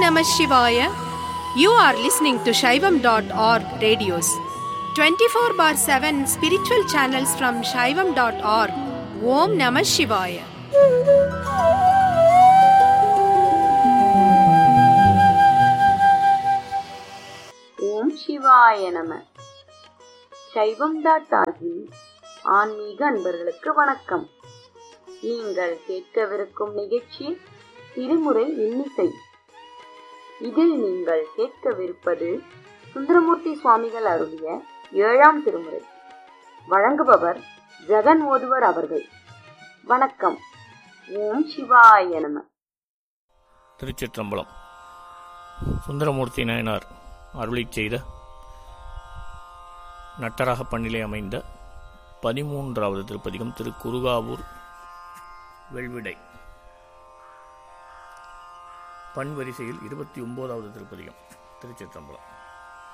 Namah Shivaya. You are listening to Shaivam.org radios. 24 bar 7 spiritual channels from Shaivam.org. Om Namah Shivaya. ஓம் சிவாய நம சைவம் dot ஆகி ஆன்மீக அன்பர்களுக்கு வணக்கம் நீங்கள் கேட்கவிருக்கும் நிகழ்ச்சி திருமுறை இன்னிசை இதில் நீங்கள் கேட்கவிருப்பது சுந்தரமூர்த்தி சுவாமிகள் அருளிய ஏழாம் திருமுறை வழங்குபவர் ஜெகன் ஓதுவர் அவர்கள் வணக்கம் ஓம் சிவாய நம திருச்சிற்றம்பலம் சுந்தரமூர்த்தி நாயனார் அருளிச் செய்த நட்டராக பண்ணிலே அமைந்த பதிமூன்றாவது திருப்பதிகம் திரு குருகாவூர் வெள்விடை பண் வரிசையில் இருபத்தி ஒன்பதாவது திருப்பதிகம் திருச்சிற்றம்பலம்